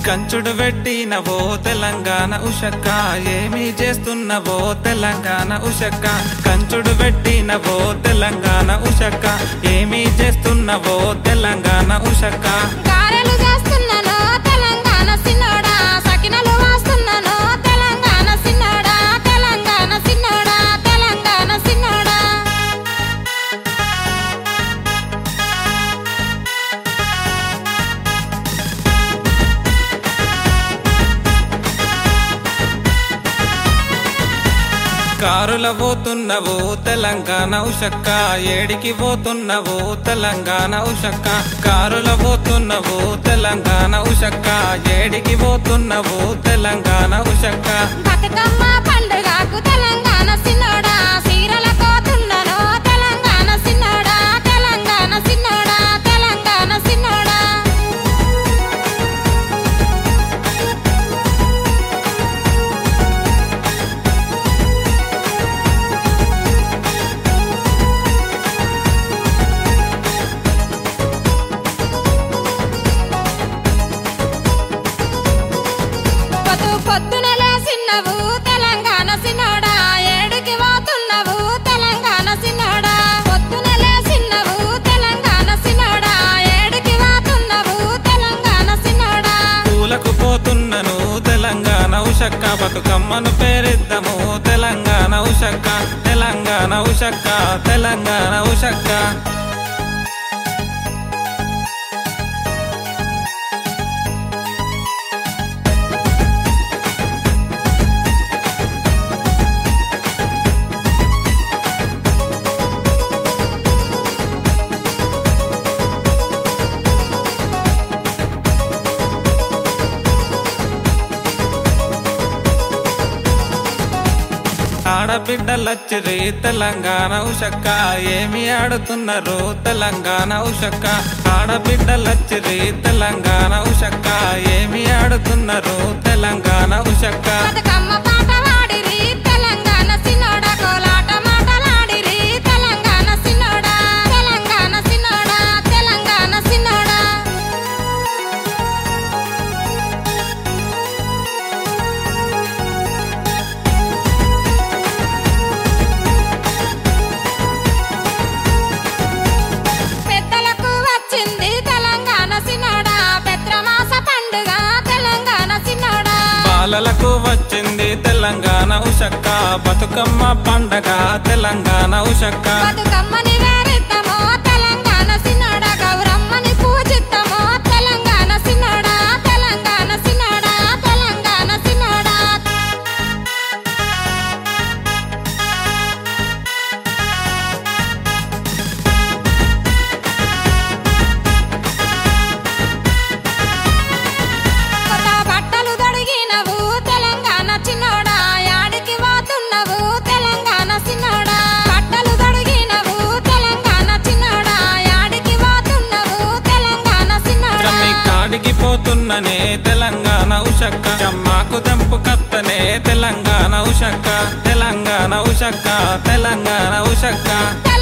కంచుడు పెట్టినవో తెలంగాణ ఉషక్క ఏమి చేస్తున్నవో తెలంగాణ ఉషక్క కంచుడు పెట్టినవో తెలంగాణ ఉషక్క ఏమి చేస్తున్నవో తెలంగాణ ఉషక్క గారెలు చేస్తున్నాను తెలంగాణ సిన్నోడా సకినలు వాస్తున్నాను తెలంగాణ సిన్నోడా తెలంగాణ సిన్నోడా తెలంగాణ సిన్నోడా కారుల పోతున్నవు తెలంగాణ ఉషక్క ఏడికి పోతున్నవు తెలంగాణ ఉషక్క కారుల పోతున్నవు తెలంగాణ ఉషక్క ఏడికి పోతున్నవు తెలంగాణ ఉషక్క బతుకమ్మ పండుగకు తెలంగాణ సిన్నోడా సీరల కోతున్నాను తెలంగాణ సిన్నోడా తెలంగాణ సిన్నోడా తెలంగాణ సిన్నోడా పొద్దు పొద్దున లేసిన్నవు తెలంగాణ సిన్నోడా ఏడుకి పోతున్నావు తెలంగాణ సిన్నోడా పొద్దున లేసిన్నవు తెలంగాణ సిన్నోడా ఏడుకి పోతున్నావు తెలంగాణ సిన్నోడా పూలకు పోతున్నను తెలంగాణ ఉషక్క బతుకమ్మను పేరిద్దాము తెలంగాణ ఉషక్క తెలంగాణ ఉషక్క తెలంగాణ ఉషక్క ఆడబిడ్డలచ్చిరి తెలంగాణ ఉషక్క ఏమి ఆడుతున్నారు తెలంగాణ ఉషక్క ఆడబిడ్డలచ్చిరి తెలంగాణ ఉషక్క ఏమి ఆడుతున్నారు తెలంగాణ ఉషక్క బతుకమ్మ పాట వాడిరి తెలంగాణ సిన్నోడా కోలాట మాటలాడిరి తెలంగాణ సిన్నోడా తెలంగాణ సిన్నోడా తెలంగాణ సిన్నోడా పెద్దలకు వచ్చింది తెలంగాణ సిన్నోడా పెత్రమాస పండుగ తెలంగాణ సిన్నోడా బాలలకు వచ్చింది తెలంగాణ ఉషక్క బతుకమ్మ పండగ తెలంగాణ ఉషక్క బతుకమ్మని వేరిద్దామో తెలంగాణ సిన్నోడా గౌరమ్మని పూజిద్దామో తెలంగాణ సిన్నోడా తెలంగాణ సిన్నోడా తెలంగాణ సిన్నోడా కొత్త బట్టలు తొడిగినవు తెలంగాణ చిన్నోడా యాడికి పోతున్నవు తెలంగాణ సిన్నోడా బట్టలు తొడిగినవు తెలంగాణ చిన్నోడా యాడికి పోతున్నవు తెలంగాణ సిన్నోడా మీ కాడికి పోతున్ననే తెలంగాణ ఉషక్క మాకు దంపు కత్తనే తెలంగాణ ఉషక్క తెలంగాణ ఉషక్క తెలంగాణ ఉషక్క